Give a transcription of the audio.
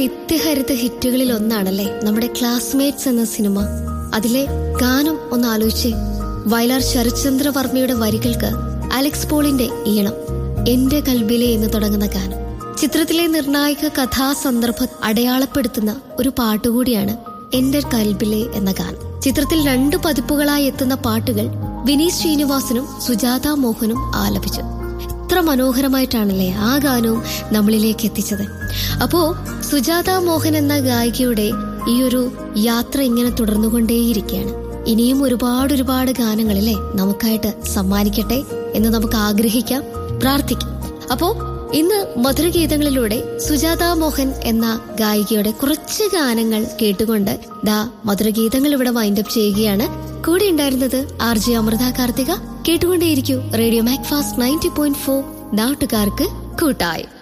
നിത്യഹരിത ഹിറ്റുകളിൽ ഒന്നാണല്ലേ നമ്മുടെ ക്ലാസ്മേറ്റ്സ് എന്ന സിനിമ അതിലെ ഗാനം ഒന്ന് ആലോചിച്ചേ വയലാർ ശരത്ചന്ദ്ര വർമ്മയുടെ വരികൾക്ക് അലക്സ് പോളിന്റെ ഈണം എന്റെ കൽബിലെ എന്ന് തുടങ്ങുന്ന ഗാനം ചിത്രത്തിലെ നിർണായക കഥാസന്ദർഭം അടയാളപ്പെടുത്തുന്ന ഒരു പാട്ടുകൂടിയാണ് എന്റെ കൽബിലെ എന്ന ഗാനം ചിത്രത്തിൽ രണ്ടു പതിപ്പുകളായി എത്തുന്ന പാട്ടുകൾ വിനീത് ശ്രീനിവാസനും സുജാത മോഹനും ആലപിച്ചു എത്ര മനോഹരമായിട്ടാണല്ലേ ആ ഗാനവും നമ്മളിലേക്ക് എത്തിച്ചത് അപ്പോ സുജാത മോഹൻ എന്ന ഗായികയുടെ ഈ ഒരു യാത്ര ഇങ്ങനെ തുടർന്നുകൊണ്ടേയിരിക്കുകയാണ് ഇനിയും ഒരുപാട് ഒരുപാട് ഗാനങ്ങളല്ലേ നമുക്കായിട്ട് സമ്മാനിക്കട്ടെ എന്ന് നമുക്ക് ആഗ്രഹിക്കാം പ്രാർത്ഥിക്കാം അപ്പോ ഇന്ന് മധുരഗീതങ്ങളിലൂടെ സുജാത മോഹൻ എന്ന ഗായികയുടെ കുറച്ച് ഗാനങ്ങൾ കേട്ടുകൊണ്ട് ദാ മധുരഗീതങ്ങൾ ഇവിടെ വൈൻഡപ്പ് ചെയ്യുകയാണ് കൂടെ ഉണ്ടായിരുന്നത് ആർ ജെ അമൃത കാർത്തിക കേട്ടുകൊണ്ടേയിരിക്കൂ radio Mac fast ninety point four നാട്ടുകാർക്ക് കൂട്ടായി